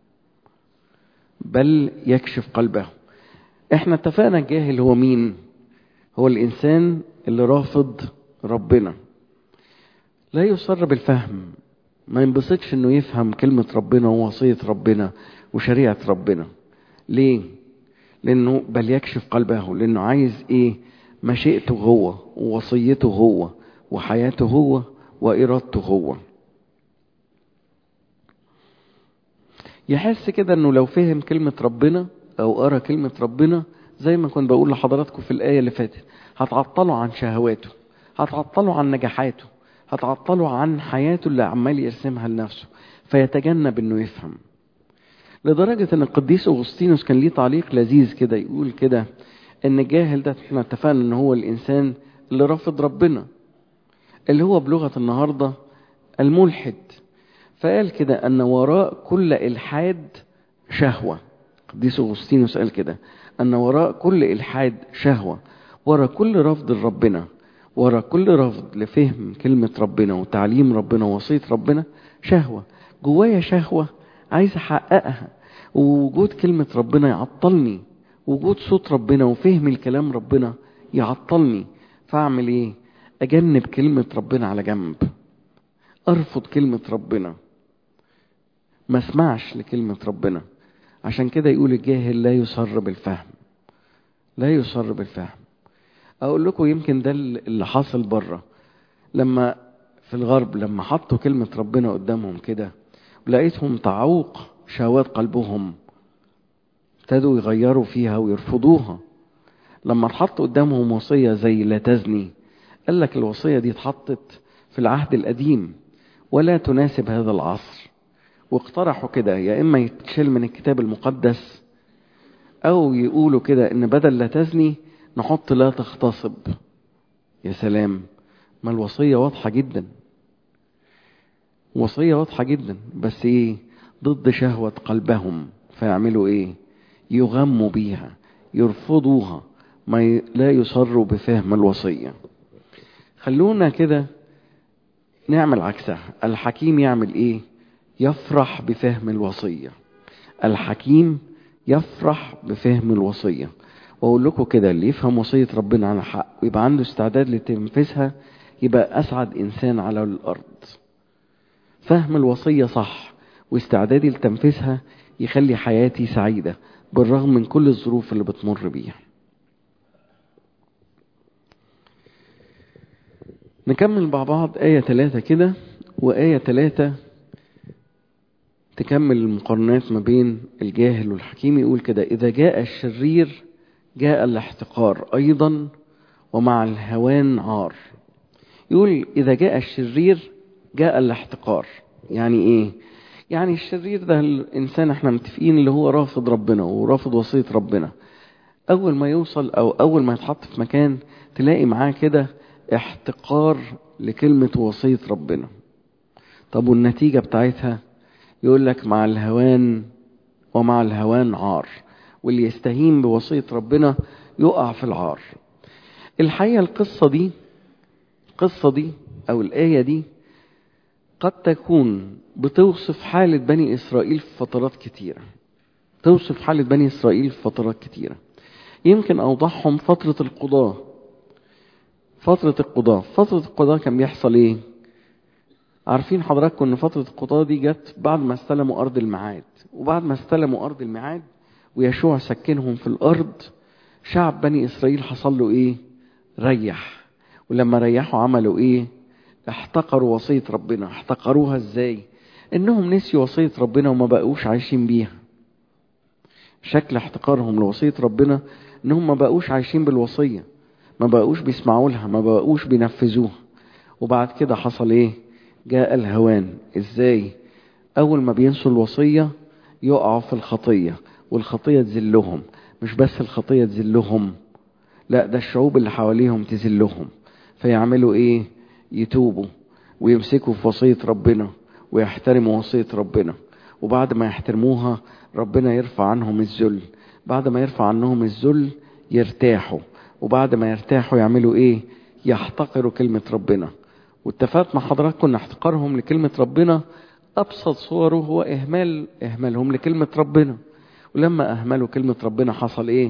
بل يكشف قلبه احنا اتفقنا الجاهل هو مين هو الإنسان اللي رافض ربنا لا يصر بالفهم ما ينبسطش انه يفهم كلمة ربنا ووصية ربنا وشريعة ربنا ليه لانه بل يكشف قلبه لانه عايز ايه مشيئته هو ووصيته هو وحياته هو وارادته هو يحس كده انه لو فهم كلمة ربنا او قرا كلمة ربنا زي ما كنت بقول لحضراتكم في الآية اللي فاتت هتعطلوا عن شهواته هتعطلوا عن نجاحاته هتعطلوا عن حياته اللي عمال يرسمها لنفسه فيتجنب انه يفهم لدرجة ان القديس اغسطينوس كان ليه تعليق لذيذ كده يقول كده ان الجاهل ده احنا اتفقنا ان هو الانسان اللي رافض ربنا اللي هو بلغة النهاردة الملحد فقال كده ان وراء كل الحاد شهوة القديس اغسطينوس قال كده ان وراء كل الحاد شهوة وراء كل رفض لربنا ورا كل رفض لفهم كلمة ربنا وتعليم ربنا ووصية ربنا شهوة جوايا شهوة عايز أحققها ووجود كلمة ربنا يعطلني وجود صوت ربنا وفهم الكلام ربنا يعطلني فأعمل إيه أجنب كلمة ربنا على جنب ارفض كلمة ربنا ما اسمعش لكلمة ربنا عشان كده يقول الجاهل لا يصر بالفهم لا يصر بالفهم اقول لكم يمكن ده اللي حاصل بره لما في الغرب لما حطوا كلمة ربنا قدامهم كده لقيتهم تعوق شهوات قلبهم ابتدوا يغيروا فيها ويرفضوها لما اتحط قدامهم وصية زي لا تزني قال لك الوصية دي اتحطت في العهد القديم ولا تناسب هذا العصر واقترحوا كده يا إما يتشال من الكتاب المقدس أو يقولوا كده إن بدل لا تزني نحط لا تغتصب يا سلام ما الوصية واضحة جدا وصية واضحة جدا بس ايه ضد شهوة قلبهم فيعملوا ايه يغموا بيها يرفضوها ما ي... لا يصروا بفهم الوصية خلونا كده نعمل عكسها الحكيم يعمل ايه يفرح بفهم الوصية الحكيم يفرح بفهم الوصية واقول لكم كده اللي يفهم وصية ربنا على حق ويبقى عنده استعداد لتنفيذها يبقى اسعد انسان على الارض فهم الوصية صح واستعدادي لتنفيذها يخلي حياتي سعيدة بالرغم من كل الظروف اللي بتمر بيها نكمل مع بعض آية ثلاثة كده وآية ثلاثة تكمل المقارنات ما بين الجاهل والحكيم يقول كده إذا جاء الشرير جاء الاحتقار أيضا ومع الهوان عار يقول إذا جاء الشرير جاء الاحتقار يعني إيه يعني الشرير ده الإنسان احنا متفقين اللي هو رافض ربنا ورافض وصية ربنا أول ما يوصل أو أول ما يتحط في مكان تلاقي معاه كده احتقار لكلمة وصية ربنا طب والنتيجة بتاعتها يقول لك مع الهوان ومع الهوان عار واللي يستهين بوصية ربنا يقع في العار الحقيقة القصة دي القصة دي أو الآية دي قد تكون بتوصف حالة بني إسرائيل في فترات كتيرة توصف حالة بني إسرائيل في فترات كتيرة يمكن أوضحهم فترة القضاة فترة القضاة فترة القضاة كان بيحصل إيه عارفين حضراتكم ان فترة القضاة دي جت بعد ما استلموا أرض الميعاد وبعد ما استلموا أرض الميعاد ويشوع سكنهم في الأرض شعب بني إسرائيل حصل له إيه ريح ولما ريحوا عملوا إيه احتقروا وصية ربنا احتقروها إزاي إنهم نسيوا وصية ربنا وما بقوش عايشين بيها شكل احتقارهم لوصية ربنا إنهم ما بقوش عايشين بالوصية ما بقوش بيسمعوا لها ما بقوش بينفذوها وبعد كده حصل إيه جاء الهوان ازاي اول ما بينسوا الوصية يقعوا في الخطية والخطية تذلهم مش بس الخطية تذلهم لا ده الشعوب اللي حواليهم تذلهم فيعملوا ايه يتوبوا ويمسكوا في وصية ربنا ويحترموا وصية ربنا وبعد ما يحترموها ربنا يرفع عنهم الذل بعد ما يرفع عنهم الذل يرتاحوا وبعد ما يرتاحوا يعملوا ايه يحتقروا كلمة ربنا واتفقت مع حضراتكم ان احتقارهم لكلمة ربنا ابسط صوره هو اهمال اهمالهم لكلمة ربنا ولما اهملوا كلمة ربنا حصل ايه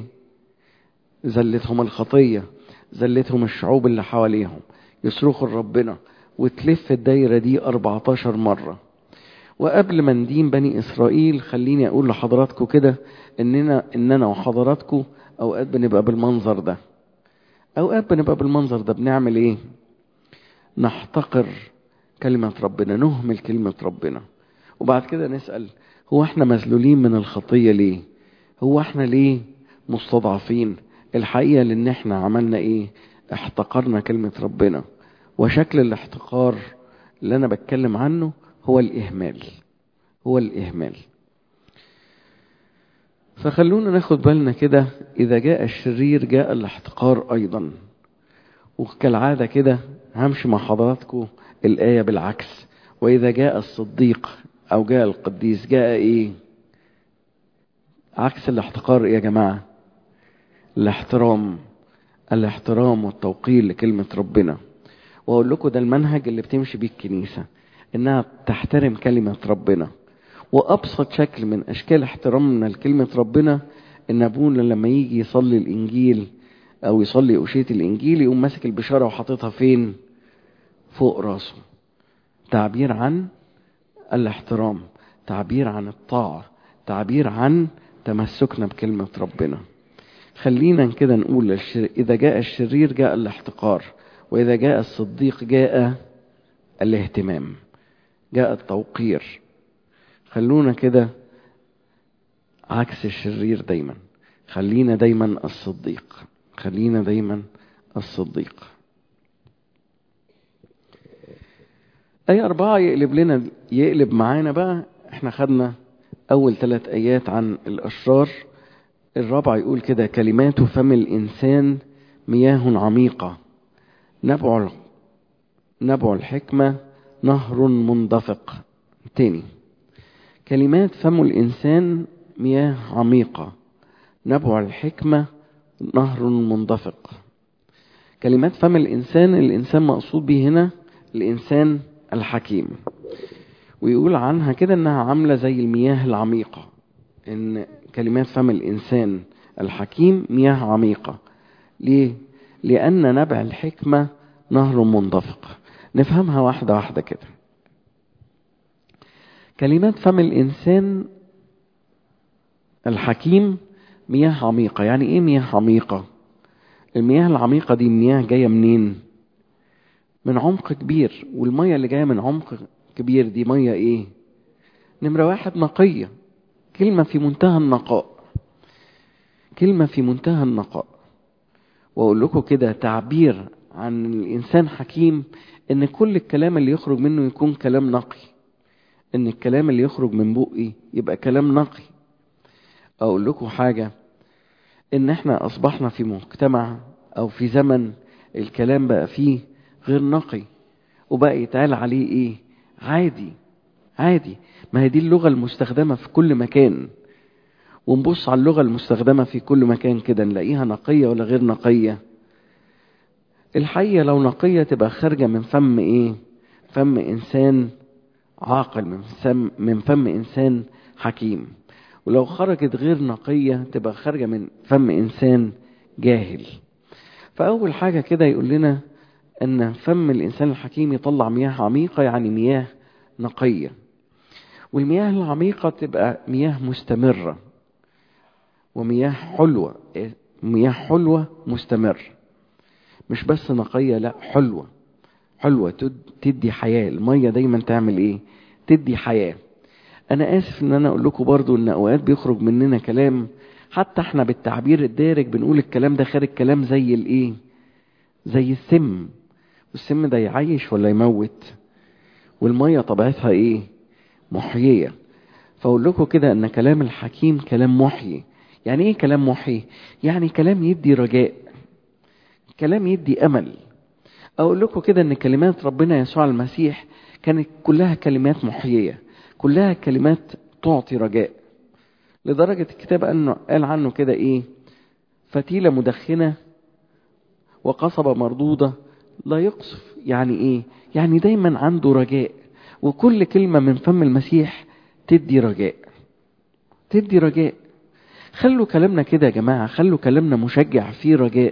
زلتهم الخطية زلتهم الشعوب اللي حواليهم يصرخوا لربنا وتلف الدايرة دي 14 مرة وقبل ما ندين بني اسرائيل خليني اقول لحضراتكم كده اننا اننا وحضراتكم اوقات بنبقى بالمنظر ده اوقات بنبقى بالمنظر ده بنعمل ايه نحتقر كلمة ربنا نهمل كلمة ربنا وبعد كده نسأل هو احنا مذلولين من الخطية ليه هو احنا ليه مستضعفين الحقيقة لان احنا عملنا ايه احتقرنا كلمة ربنا وشكل الاحتقار اللي انا بتكلم عنه هو الاهمال هو الاهمال فخلونا ناخد بالنا كده اذا جاء الشرير جاء الاحتقار ايضا وكالعادة كده همشي مع حضراتكم الآية بالعكس وإذا جاء الصديق أو جاء القديس جاء إيه عكس الاحتقار إيه يا جماعة الاحترام الاحترام والتوقير لكلمة ربنا وأقول لكم ده المنهج اللي بتمشي بيه الكنيسة إنها تحترم كلمة ربنا وأبسط شكل من أشكال احترامنا لكلمة ربنا إن أبونا لما يجي يصلي الإنجيل أو يصلي أشية الإنجيل يقوم ماسك البشارة وحاططها فين؟ فوق راسه تعبير عن الاحترام تعبير عن الطاعة تعبير عن تمسكنا بكلمة ربنا خلينا كده نقول الشر... إذا جاء الشرير جاء الاحتقار وإذا جاء الصديق جاء الاهتمام جاء التوقير خلونا كده عكس الشرير دايما خلينا دايما الصديق خلينا دايما الصديق أي أربعة يقلب لنا يقلب معانا بقى احنا خدنا أول ثلاث آيات عن الأشرار الرابع يقول كده كلمات فم الإنسان مياه عميقة نبع نبع الحكمة نهر منضفق تاني كلمات فم الإنسان مياه عميقة نبع الحكمة نهر منضفق كلمات فم الإنسان الإنسان مقصود به هنا الإنسان الحكيم ويقول عنها كده إنها عاملة زي المياه العميقة إن كلمات فم الإنسان الحكيم مياه عميقة ليه؟ لأن نبع الحكمة نهر منضفق نفهمها واحدة واحدة كده كلمات فم الإنسان الحكيم مياه عميقة يعني إيه مياه عميقة؟ المياه العميقة دي مياه جاية منين؟ من عمق كبير والمية اللي جاية من عمق كبير دي مية إيه؟ نمرة واحد نقية كلمة في منتهى النقاء كلمة في منتهى النقاء وأقول لكم كده تعبير عن الإنسان حكيم إن كل الكلام اللي يخرج منه يكون كلام نقي إن الكلام اللي يخرج من بقي يبقى كلام نقي أقول لكم حاجة إن إحنا أصبحنا في مجتمع أو في زمن الكلام بقى فيه غير نقي وبقى يتقال عليه إيه عادي عادي ما هي دي اللغة المستخدمة في كل مكان ونبص على اللغة المستخدمة في كل مكان كده نلاقيها نقية ولا غير نقية الحقيقة لو نقية تبقى خارجة من فم ايه فم انسان عاقل من فم, من فم انسان حكيم ولو خرجت غير نقية تبقى خارجة من فم انسان جاهل فاول حاجة كده يقول لنا ان فم الانسان الحكيم يطلع مياه عميقة يعني مياه نقية والمياه العميقة تبقى مياه مستمرة ومياه حلوة مياه حلوة مستمر مش بس نقية لا حلوة حلوة تدي حياة المية دايما تعمل ايه تدي حياة انا اسف ان انا اقول لكم برضو ان اوقات بيخرج مننا كلام حتى احنا بالتعبير الدارج بنقول الكلام ده خارج كلام زي الايه زي السم والسم ده يعيش ولا يموت والمية طبيعتها ايه محيية فاقول لكم كده ان كلام الحكيم كلام محيي يعني ايه كلام محيي يعني كلام يدي رجاء كلام يدي امل اقول لكم كده ان كلمات ربنا يسوع المسيح كانت كلها كلمات محييه كلها كلمات تعطي رجاء لدرجه الكتاب انه قال عنه كده ايه فتيله مدخنه وقصبه مردوده لا يقصف يعني ايه يعني دايما عنده رجاء وكل كلمه من فم المسيح تدي رجاء تدي رجاء خلوا كلامنا كده يا جماعه خلوا كلامنا مشجع فيه رجاء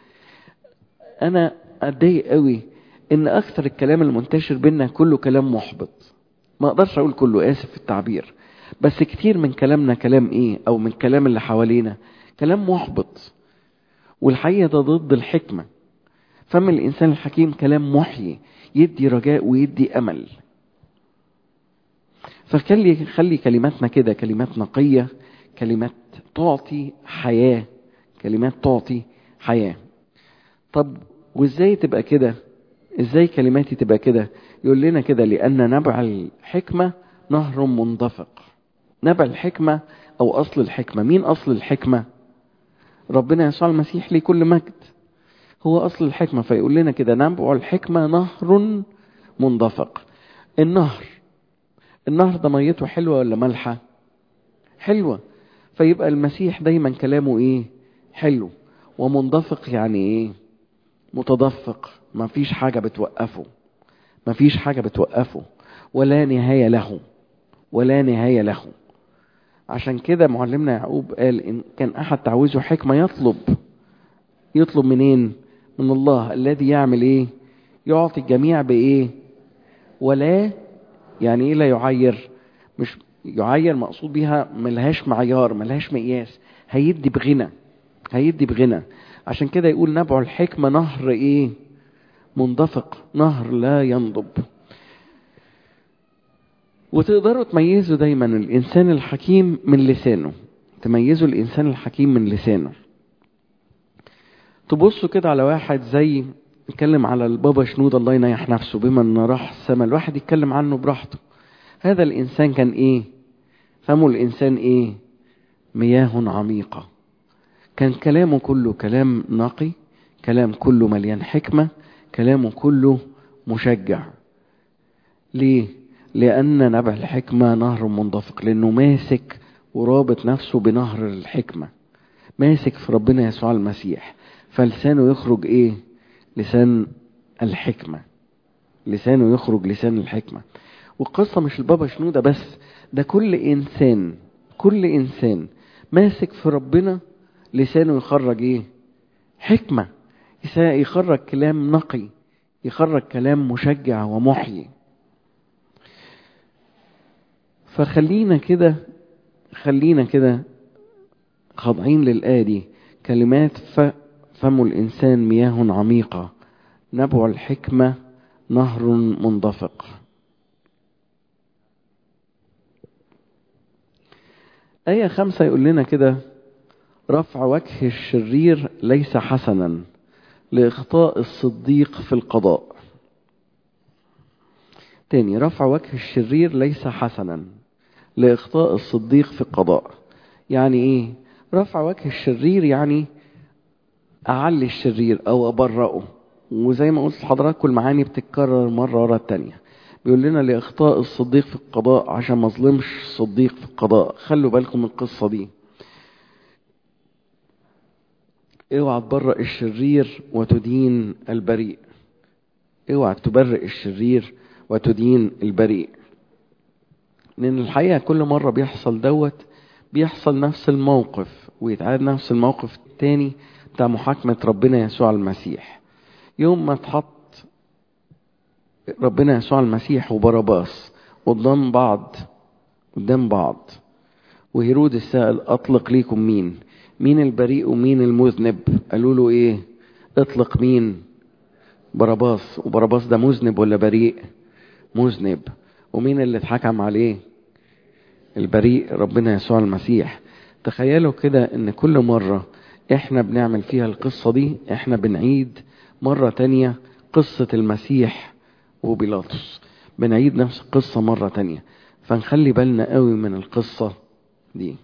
انا اتضايق قوي ان اكثر الكلام المنتشر بينا كله كلام محبط ما اقدرش اقول كله اسف في التعبير بس كتير من كلامنا كلام ايه او من الكلام اللي حوالينا كلام محبط والحقيقه ده ضد الحكمه فم الانسان الحكيم كلام محيي يدي رجاء ويدي امل فخلي خلي كلماتنا كده كلمات نقيه كلمات تعطي حياه كلمات تعطي حياه طب وازاي تبقى كده ازاي كلماتي تبقى كده يقول لنا كده لان نبع الحكمه نهر منضفق نبع الحكمه او اصل الحكمه مين اصل الحكمه ربنا يسوع المسيح ليه كل مجد هو اصل الحكمه فيقول لنا كده نبع الحكمه نهر منضفق النهر النهر ده ميته حلوه ولا مالحه حلوه فيبقى المسيح دايما كلامه ايه حلو ومنضفق يعني ايه متدفق ما فيش حاجة بتوقفه ما فيش حاجة بتوقفه ولا نهاية له ولا نهاية له عشان كده معلمنا يعقوب قال إن كان أحد تعوزه حكمة يطلب يطلب منين من الله الذي يعمل إيه يعطي الجميع بإيه ولا يعني ايه لا يعير مش يعير مقصود بيها ملهاش معيار ملهاش مقياس هيدي بغنى هيدي بغنى عشان كده يقول نبع الحكمة نهر ايه منضفق نهر لا ينضب وتقدروا تميزوا دايما الانسان الحكيم من لسانه تميزوا الانسان الحكيم من لسانه تبصوا كده على واحد زي نتكلم على البابا شنود الله ينيح نفسه بما انه راح السما الواحد يتكلم عنه براحته هذا الانسان كان ايه فمه الانسان ايه مياه عميقة كان كلامه كله كلام نقي كلام كله مليان حكمة كلامه كله مشجع ليه لأن نبع الحكمة نهر منضفق لأنه ماسك ورابط نفسه بنهر الحكمة ماسك في ربنا يسوع المسيح فلسانه يخرج ايه لسان الحكمة لسانه يخرج لسان الحكمة والقصة مش البابا شنودة بس ده كل إنسان كل إنسان ماسك في ربنا لسانه يخرج إيه حكمة يخرج كلام نقي يخرج كلام مشجع ومحيي فخلينا كده خلينا كده خاضعين للآية دي كلمات ف فم الإنسان مياه عميقة نبع الحكمة نهر منضفق آية خمسة يقول لنا كده رفع وجه الشرير ليس حسنا لإخطاء الصديق في القضاء تاني رفع وجه الشرير ليس حسنا لإخطاء الصديق في القضاء يعني إيه رفع وجه الشرير يعني أعلي الشرير أو أبرئه وزي ما قلت لحضراتكم المعاني بتتكرر مرة ورا التانية بيقول لنا لإخطاء الصديق في القضاء عشان ما ظلمش صديق في القضاء خلوا بالكم من القصة دي اوعى تبرئ الشرير وتدين البريء اوعى تبرئ الشرير وتدين البريء لأن الحقيقة كل مرة بيحصل دوت بيحصل نفس الموقف ويتعاد نفس الموقف التاني بتاع محاكمة ربنا يسوع المسيح يوم ما اتحط ربنا يسوع المسيح وبرباس قدام بعض قدام بعض وهيرودس سأل أطلق ليكم مين مين البريء ومين المذنب قالوا له ايه اطلق مين برباس وبرباس ده مذنب ولا بريء مذنب ومين اللي اتحكم عليه البريء ربنا يسوع المسيح تخيلوا كده ان كل مرة احنا بنعمل فيها القصة دي احنا بنعيد مرة تانية قصة المسيح وبيلاطس بنعيد نفس القصة مرة تانية فنخلي بالنا قوي من القصة دي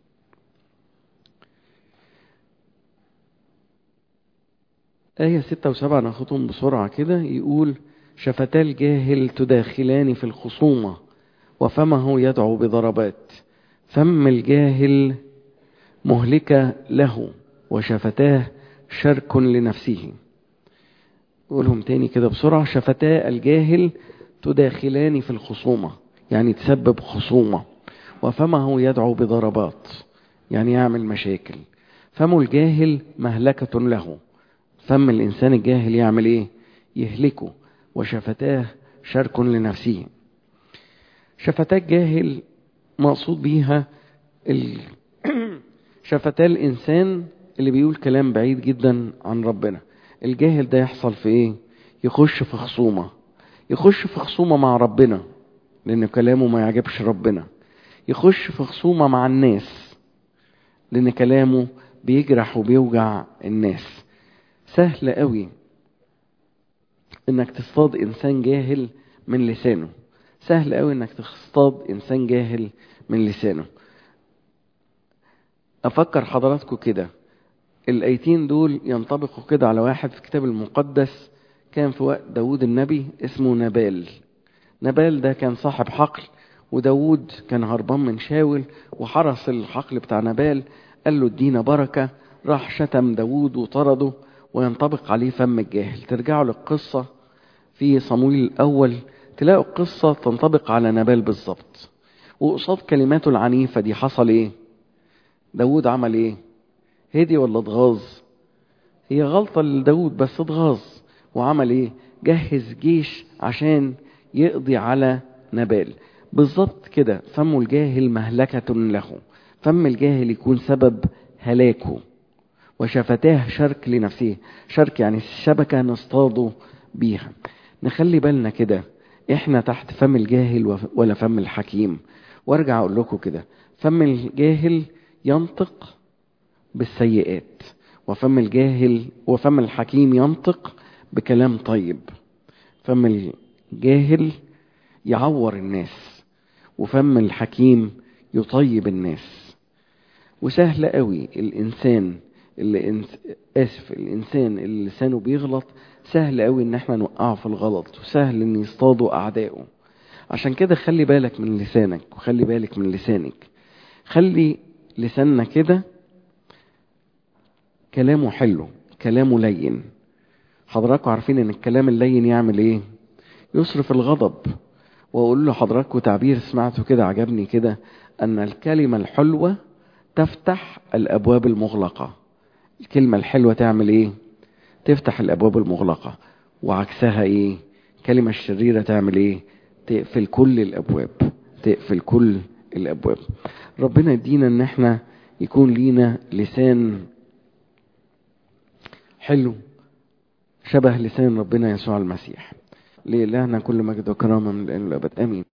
آية ستة وسبعة ناخدهم بسرعة كده يقول شفتا الجاهل تداخلان في الخصومة وفمه يدعو بضربات فم الجاهل مهلكة له وشفتاه شرك لنفسه قولهم تاني كده بسرعة شفتا الجاهل تداخلان في الخصومة يعني تسبب خصومة وفمه يدعو بضربات يعني يعمل مشاكل فم الجاهل مهلكة له فم الإنسان الجاهل يعمل إيه يهلكه وشفتاه شرك لنفسه شفتاه الجاهل مقصود بيها ال... شفتاه الإنسان اللي بيقول كلام بعيد جدا عن ربنا الجاهل ده يحصل في إيه يخش في خصومة يخش في خصومة مع ربنا لأن كلامه ما يعجبش ربنا يخش في خصومة مع الناس لأن كلامه بيجرح وبيوجع الناس سهل قوي انك تصطاد انسان جاهل من لسانه سهل قوي انك تصطاد انسان جاهل من لسانه افكر حضراتكم كده الايتين دول ينطبقوا كده على واحد في الكتاب المقدس كان في وقت داود النبي اسمه نبال نبال ده كان صاحب حقل وداود كان هربان من شاول وحرس الحقل بتاع نبال قال له ادينا بركة راح شتم داود وطرده وينطبق عليه فم الجاهل ترجعوا للقصة في صمويل الأول تلاقوا القصة تنطبق على نبال بالظبط وقصاد كلماته العنيفة دي حصل ايه داود عمل ايه هدي ولا اتغاظ هي غلطة لداود بس اتغاظ وعمل ايه جهز جيش عشان يقضي على نبال بالظبط كده فم الجاهل مهلكة له فم الجاهل يكون سبب هلاكه وشفتاه شرك لنفسه شرك يعني الشبكة نصطاده بيها نخلي بالنا كده احنا تحت فم الجاهل ولا فم الحكيم وارجع اقول لكم كده فم الجاهل ينطق بالسيئات وفم الجاهل وفم الحكيم ينطق بكلام طيب فم الجاهل يعور الناس وفم الحكيم يطيب الناس وسهل قوي الانسان اللي انس... اسف الانسان اللي لسانه بيغلط سهل قوي ان احنا نوقعه في الغلط وسهل ان يصطادوا اعدائه عشان كده خلي بالك من لسانك وخلي بالك من لسانك خلي لساننا كده كلامه حلو كلامه لين حضراتكم عارفين ان الكلام اللين يعمل ايه يصرف الغضب واقول له حضراتكم تعبير سمعته كده عجبني كده ان الكلمة الحلوة تفتح الابواب المغلقة الكلمة الحلوة تعمل ايه تفتح الابواب المغلقة وعكسها ايه الكلمة الشريرة تعمل ايه تقفل كل الابواب تقفل كل الابواب ربنا يدينا ان احنا يكون لينا لسان حلو شبه لسان ربنا يسوع المسيح لإلهنا كل مجد وكرامة من الآن والأبد آمين